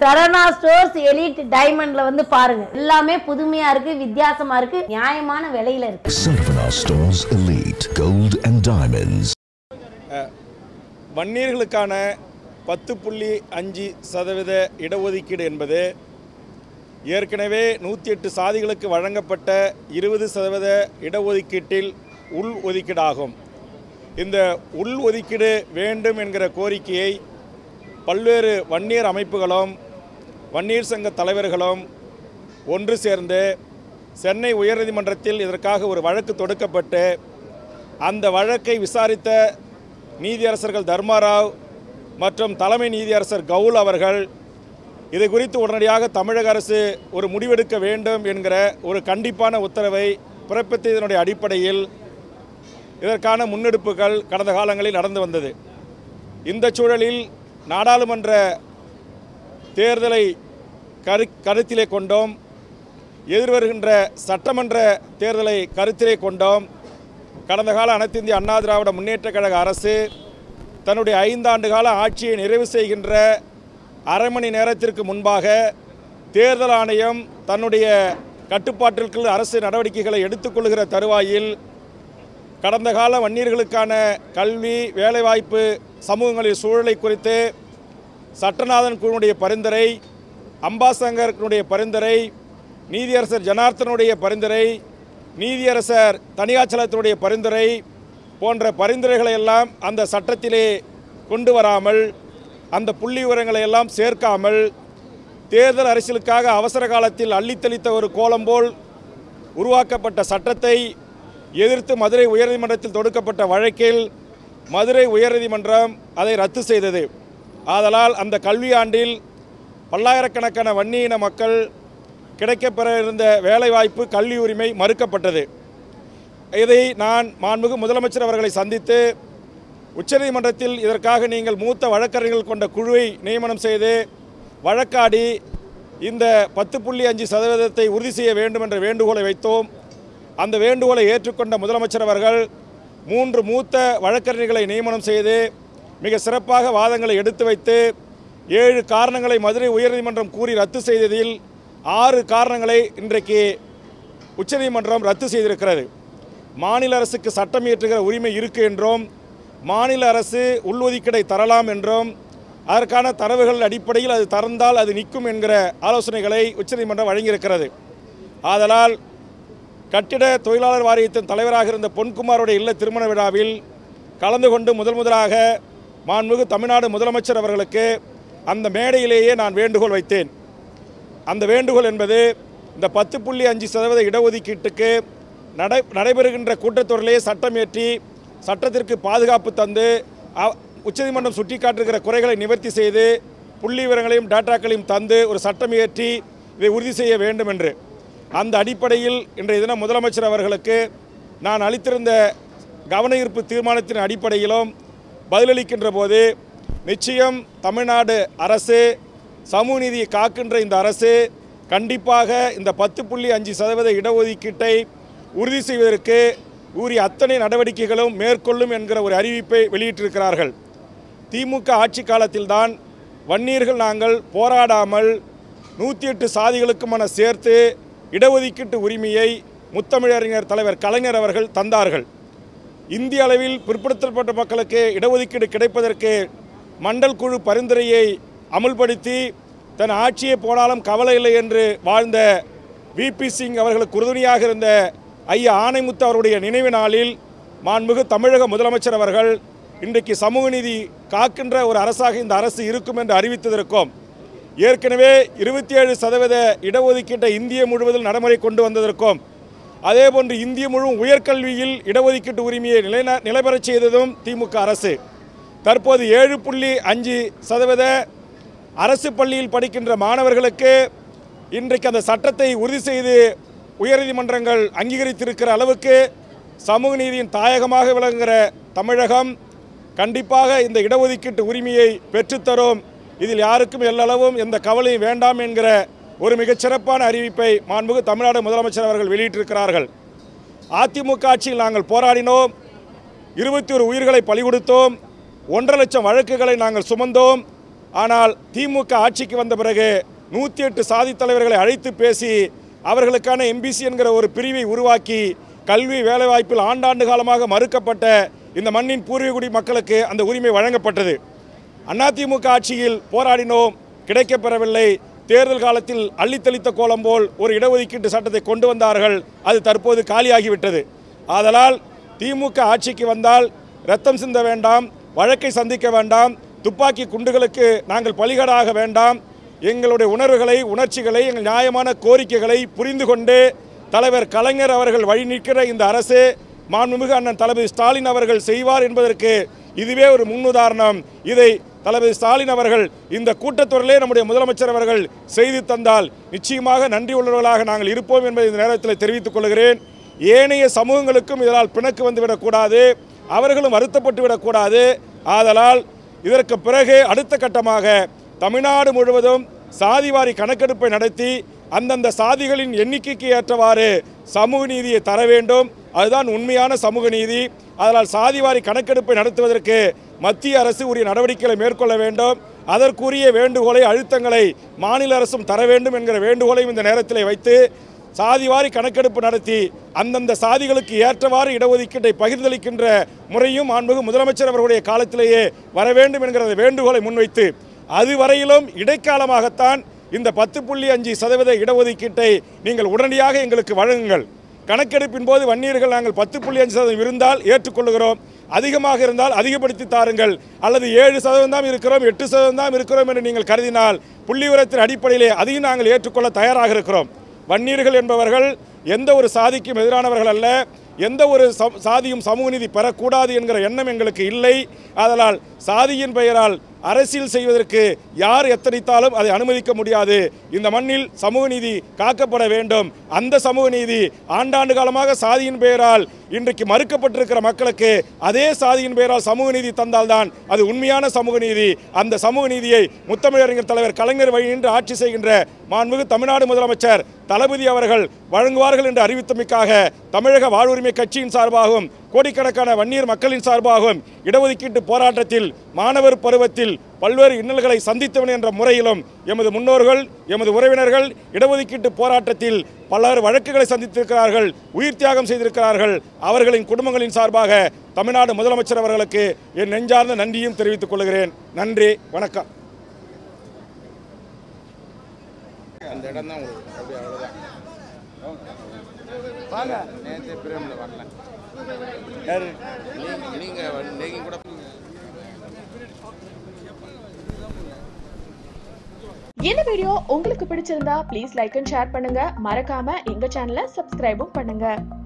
சரணா stores elite டைமண்ட்ல வந்து பாருங்க எல்லாமே புதுமையா இருக்கு வித்தியாசமா இருக்கு நியாயமான விலையில இருக்கு Sarvana Stores Elite Gold and Diamonds. வன்னியர்களுக்கான பத்து புள்ளி அஞ்சு சதவீத இடஒதுக்கீடு என்பது ஏற்கனவே நூற்றி எட்டு சாதிகளுக்கு வழங்கப்பட்ட இருபது சதவீத இடஒதுக்கீட்டில் உள் ஒதுக்கீடாகும் இந்த உள் ஒதுக்கீடு வேண்டும் என்கிற கோரிக்கையை பல்வேறு வன்னியர் அமைப்புகளும் வன்னியர் சங்க தலைவர்களும் ஒன்று சேர்ந்து சென்னை உயர்நீதிமன்றத்தில் இதற்காக ஒரு வழக்கு தொடுக்கப்பட்டு அந்த வழக்கை விசாரித்த நீதியரசர்கள் தர்மாராவ் மற்றும் தலைமை நீதியரசர் கவுல் அவர்கள் இது குறித்து உடனடியாக தமிழக அரசு ஒரு முடிவெடுக்க வேண்டும் என்கிற ஒரு கண்டிப்பான உத்தரவை பிறப்பித்ததனுடைய அடிப்படையில் இதற்கான முன்னெடுப்புகள் கடந்த காலங்களில் நடந்து வந்தது இந்த சூழலில் நாடாளுமன்ற தேர்தலை கரு கருத்திலே கொண்டோம் எதிர்வருகின்ற சட்டமன்ற தேர்தலை கருத்திலே கொண்டோம் கடந்த கால அனைத்து இந்திய அண்ணா திராவிட முன்னேற்றக் கழக அரசு தன்னுடைய ஐந்தாண்டு கால ஆட்சியை நிறைவு செய்கின்ற அரை மணி நேரத்திற்கு முன்பாக தேர்தல் ஆணையம் தன்னுடைய கட்டுப்பாட்டிற்குள் அரசு நடவடிக்கைகளை எடுத்துக்கொள்கிற தருவாயில் கடந்த கால வன்னியர்களுக்கான கல்வி வேலைவாய்ப்பு சமூகங்களின் சூழலை குறித்து சட்டநாதன் குழுவுடைய பரிந்துரை அம்பாசங்கருடைய பரிந்துரை நீதியரசர் ஜனார்த்தனுடைய பரிந்துரை நீதியரசர் தனியாச்சலத்தினுடைய பரிந்துரை போன்ற பரிந்துரைகளை எல்லாம் அந்த சட்டத்திலே கொண்டு வராமல் அந்த புள்ளி விவரங்களை எல்லாம் சேர்க்காமல் தேர்தல் அரசியலுக்காக அவசர காலத்தில் அள்ளித்தளித்த ஒரு கோலம் போல் உருவாக்கப்பட்ட சட்டத்தை எதிர்த்து மதுரை உயர்நீதிமன்றத்தில் தொடுக்கப்பட்ட வழக்கில் மதுரை உயர்நீதிமன்றம் அதை ரத்து செய்தது ஆதலால் அந்த கல்வியாண்டில் பல்லாயிரக்கணக்கான வன்னியின மக்கள் கிடைக்கப்பெற இருந்த வேலைவாய்ப்பு கல்வி உரிமை மறுக்கப்பட்டது இதை நான் மாண்புமிகு முதலமைச்சர் அவர்களை சந்தித்து உச்சநீதிமன்றத்தில் இதற்காக நீங்கள் மூத்த வழக்கறிஞர்கள் கொண்ட குழுவை நியமனம் செய்து வழக்காடி இந்த பத்து புள்ளி அஞ்சு சதவீதத்தை உறுதி செய்ய வேண்டும் என்ற வேண்டுகோளை வைத்தோம் அந்த வேண்டுகோளை ஏற்றுக்கொண்ட முதலமைச்சர் அவர்கள் மூன்று மூத்த வழக்கறிஞர்களை நியமனம் செய்து மிக சிறப்பாக வாதங்களை எடுத்து வைத்து ஏழு காரணங்களை மதுரை உயர்நீதிமன்றம் கூறி ரத்து செய்ததில் ஆறு காரணங்களை இன்றைக்கு உச்சநீதிமன்றம் ரத்து செய்திருக்கிறது மாநில அரசுக்கு சட்டம் இயற்றுகிற உரிமை இருக்கு என்றும் மாநில அரசு உள்ஒதுக்கீடை தரலாம் என்றும் அதற்கான தரவுகள் அடிப்படையில் அது தரந்தால் அது நிற்கும் என்கிற ஆலோசனைகளை உச்சநீதிமன்றம் வழங்கியிருக்கிறது ஆதலால் கட்டிட தொழிலாளர் வாரியத்தின் தலைவராக இருந்த பொன்குமாருடைய இல்ல திருமண விழாவில் கலந்து கொண்டு முதல் முதலாக மாண்புமிகு தமிழ்நாடு முதலமைச்சர் அவர்களுக்கு அந்த மேடையிலேயே நான் வேண்டுகோள் வைத்தேன் அந்த வேண்டுகோள் என்பது இந்த பத்து புள்ளி அஞ்சு சதவீத இடஒதுக்கீட்டுக்கு நடை நடைபெறுகின்ற கூட்டத்தொடரிலே சட்டம் இயற்றி சட்டத்திற்கு பாதுகாப்பு தந்து அ- உச்சநீதிமன்றம் சுட்டிக்காட்டுகிற குறைகளை நிவர்த்தி செய்து புள்ளி விவரங்களையும் டேட்டாக்களையும் தந்து ஒரு சட்டம் இயற்றி இதை உறுதி செய்ய வேண்டும் என்று அந்த அடிப்படையில் இன்றைய தினம் முதலமைச்சர் அவர்களுக்கு நான் அளித்திருந்த கவன ஈர்ப்பு தீர்மானத்தின் அடிப்படையிலும் பதிலளிக்கின்ற போது நிச்சயம் தமிழ்நாடு அரசு சமூக நீதியை காக்கின்ற இந்த அரசு கண்டிப்பாக இந்த பத்து புள்ளி அஞ்சு சதவீத இடஒதுக்கீட்டை உறுதி செய்வதற்கு உரிய அத்தனை நடவடிக்கைகளும் மேற்கொள்ளும் என்கிற ஒரு அறிவிப்பை வெளியிட்டிருக்கிறார்கள் திமுக ஆட்சி காலத்தில்தான் வன்னியர்கள் நாங்கள் போராடாமல் நூற்றி எட்டு சாதிகளுக்குமான சேர்த்து இடஒதுக்கீட்டு உரிமையை முத்தமிழறிஞர் தலைவர் கலைஞர் அவர்கள் தந்தார்கள் இந்திய அளவில் பிற்படுத்தப்பட்ட மக்களுக்கு இடஒதுக்கீடு கிடைப்பதற்கு மண்டல் குழு பரிந்துரையை அமுல்படுத்தி தன் ஆட்சியை போனாலும் கவலை இல்லை என்று வாழ்ந்த விபி சிங் அவர்களுக்கு உறுதுணையாக இருந்த ஐயா ஆணைமுத்து அவருடைய நினைவு நாளில் மாண்புமிகு தமிழக முதலமைச்சர் அவர்கள் இன்றைக்கு சமூக நீதி காக்கின்ற ஒரு அரசாக இந்த அரசு இருக்கும் என்று அறிவித்ததற்கும் ஏற்கனவே இருபத்தி ஏழு சதவீத இடஒதுக்கீட்டை இந்திய முழுவதும் நடைமுறை கொண்டு வந்ததற்கும் அதேபோன்று இந்திய முழுவதும் உயர்கல்வியில் இடஒதுக்கீட்டு உரிமையை நிலைந நிலைபெறச் செய்ததும் திமுக அரசு தற்போது ஏழு புள்ளி அஞ்சு சதவீத அரசு பள்ளியில் படிக்கின்ற மாணவர்களுக்கு இன்றைக்கு அந்த சட்டத்தை உறுதி செய்து உயர்நீதிமன்றங்கள் அங்கீகரித்திருக்கிற அளவுக்கு சமூக நீதியின் தாயகமாக விளங்குகிற தமிழகம் கண்டிப்பாக இந்த இடஒதுக்கீட்டு உரிமையை பெற்றுத்தரும் இதில் யாருக்கும் எல்லளவும் எந்த கவலையும் வேண்டாம் என்கிற ஒரு மிகச்சிறப்பான அறிவிப்பை மாண்புமிகு தமிழ்நாடு முதலமைச்சர் அவர்கள் வெளியிட்டிருக்கிறார்கள் அதிமுக ஆட்சியில் நாங்கள் போராடினோம் இருபத்தி ஒரு உயிர்களை பலி கொடுத்தோம் ஒன்றரை லட்சம் வழக்குகளை நாங்கள் சுமந்தோம் ஆனால் திமுக ஆட்சிக்கு வந்த பிறகு நூற்றி எட்டு சாதி தலைவர்களை அழைத்து பேசி அவர்களுக்கான எம்பிசி என்கிற ஒரு பிரிவை உருவாக்கி கல்வி வேலைவாய்ப்பில் ஆண்டாண்டு காலமாக மறுக்கப்பட்ட இந்த மண்ணின் பூர்வீகுடி மக்களுக்கு அந்த உரிமை வழங்கப்பட்டது அதிமுக ஆட்சியில் போராடினோம் கிடைக்கப்பெறவில்லை தேர்தல் காலத்தில் அள்ளித்தளித்த கோலம் போல் ஒரு இடஒதுக்கீட்டு சட்டத்தை கொண்டு வந்தார்கள் அது தற்போது காலியாகிவிட்டது ஆதலால் திமுக ஆட்சிக்கு வந்தால் ரத்தம் சிந்த வேண்டாம் வழக்கை சந்திக்க வேண்டாம் துப்பாக்கி குண்டுகளுக்கு நாங்கள் பலிகடாக வேண்டாம் எங்களுடைய உணர்வுகளை உணர்ச்சிகளை எங்கள் நியாயமான கோரிக்கைகளை புரிந்து கொண்டு தலைவர் கலைஞர் அவர்கள் வழி நிற்கிற இந்த அரசு மாண்புமிகு அண்ணன் தளபதி ஸ்டாலின் அவர்கள் செய்வார் என்பதற்கு இதுவே ஒரு முன்னுதாரணம் இதை தளபதி ஸ்டாலின் அவர்கள் இந்த கூட்டத்தொடரிலே நம்முடைய முதலமைச்சர் அவர்கள் செய்து தந்தால் நிச்சயமாக நன்றி உள்ளவர்களாக நாங்கள் இருப்போம் என்பதை இந்த நேரத்தில் தெரிவித்துக் கொள்கிறேன் ஏனைய சமூகங்களுக்கும் இதனால் பிணக்கு வந்துவிடக்கூடாது அவர்களும் வருத்தப்பட்டு விடக்கூடாது ஆதலால் இதற்கு பிறகு அடுத்த கட்டமாக தமிழ்நாடு முழுவதும் சாதிவாரி கணக்கெடுப்பை நடத்தி அந்தந்த சாதிகளின் எண்ணிக்கைக்கு ஏற்றவாறு சமூக நீதியை தர வேண்டும் அதுதான் உண்மையான சமூக நீதி அதனால் சாதிவாரி கணக்கெடுப்பை நடத்துவதற்கு மத்திய அரசு உரிய நடவடிக்கைகளை மேற்கொள்ள வேண்டும் அதற்குரிய வேண்டுகோளை அழுத்தங்களை மாநில அரசும் தர வேண்டும் என்கிற வேண்டுகோளையும் இந்த நேரத்தில் வைத்து சாதிவாரி கணக்கெடுப்பு நடத்தி அந்தந்த சாதிகளுக்கு ஏற்றவாறு இடஒதுக்கீட்டை பகிர்ந்தளிக்கின்ற முறையும் மாண்புமிகு முதலமைச்சர் அவர்களுடைய காலத்திலேயே வர வேண்டும் என்கிற வேண்டுகோளை முன்வைத்து அதுவரையிலும் இடைக்காலமாகத்தான் இந்த பத்து புள்ளி அஞ்சு சதவீத இடஒதுக்கீட்டை நீங்கள் உடனடியாக எங்களுக்கு வழங்குங்கள் கணக்கெடுப்பின் போது வன்னியர்கள் நாங்கள் பத்து புள்ளி அஞ்சு சதவீதம் இருந்தால் ஏற்றுக்கொள்கிறோம் அதிகமாக இருந்தால் அதிகப்படுத்தி தாருங்கள் அல்லது ஏழு சதவீதம் தான் இருக்கிறோம் எட்டு சதவீதம் தான் இருக்கிறோம் என்று நீங்கள் கருதினால் புள்ளி விவரத்தின் அடிப்படையிலே அதையும் நாங்கள் ஏற்றுக்கொள்ள தயாராக இருக்கிறோம் வன்னியர்கள் என்பவர்கள் எந்த ஒரு சாதிக்கும் எதிரானவர்கள் அல்ல எந்த ஒரு ச- சாதியும் சமூக நீதி பெறக்கூடாது என்கிற எண்ணம் எங்களுக்கு இல்லை அதனால் சாதியின் பெயரால் அரசியல் செய்வதற்கு யார் எத்தனைத்தாலும் அதை அனுமதிக்க முடியாது இந்த மண்ணில் சமூக நீதி காக்கப்பட வேண்டும் அந்த சமூக நீதி ஆண்டாண்டு காலமாக சாதியின் பெயரால் இன்றைக்கு மறுக்கப்பட்டிருக்கிற மக்களுக்கு அதே சாதியின் பெயரால் சமூக நீதி தந்தால்தான் அது உண்மையான சமூக நீதி அந்த சமூக நீதியை முத்தமிழறிஞர் தலைவர் கலைஞர் வழி நின்று ஆட்சி செய்கின்ற மாண்புமிகு தமிழ்நாடு முதலமைச்சர் தளபதி அவர்கள் வழங்குவார்கள் என்று அறிவித்தமைக்காக தமிழக வாழ்வுரிமை கட்சியின் சார்பாகவும் கோடிக்கணக்கான வன்னியர் மக்களின் சார்பாகவும் இடஒதுக்கீட்டு போராட்டத்தில் மாணவர் பருவத்தில் பல்வேறு இன்னல்களை சந்தித்தவன் என்ற முறையிலும் எமது முன்னோர்கள் எமது உறவினர்கள் இடஒதுக்கீட்டு போராட்டத்தில் பலர் வழக்குகளை சந்தித்திருக்கிறார்கள் உயிர் தியாகம் செய்திருக்கிறார்கள் அவர்களின் குடும்பங்களின் சார்பாக தமிழ்நாடு முதலமைச்சர் அவர்களுக்கு என் நெஞ்சார்ந்த நன்றியும் தெரிவித்துக் கொள்கிறேன் நன்றி வணக்கம் அந்த இடம் தான் உங்களுக்கு அப்படியே அவ்வளோதான் வாங்க நேற்று பிரேமில் வரல நீங்க நீங்கள் நீங்கள் கூட இந்த வீடியோ உங்களுக்கு பிடிச்சிருந்தா ப்ளீஸ் லைக் அண்ட் ஷேர் பண்ணுங்க மறக்காம எங்க சேனலை சப்ஸ்கிரைபும் பண்ணுங்க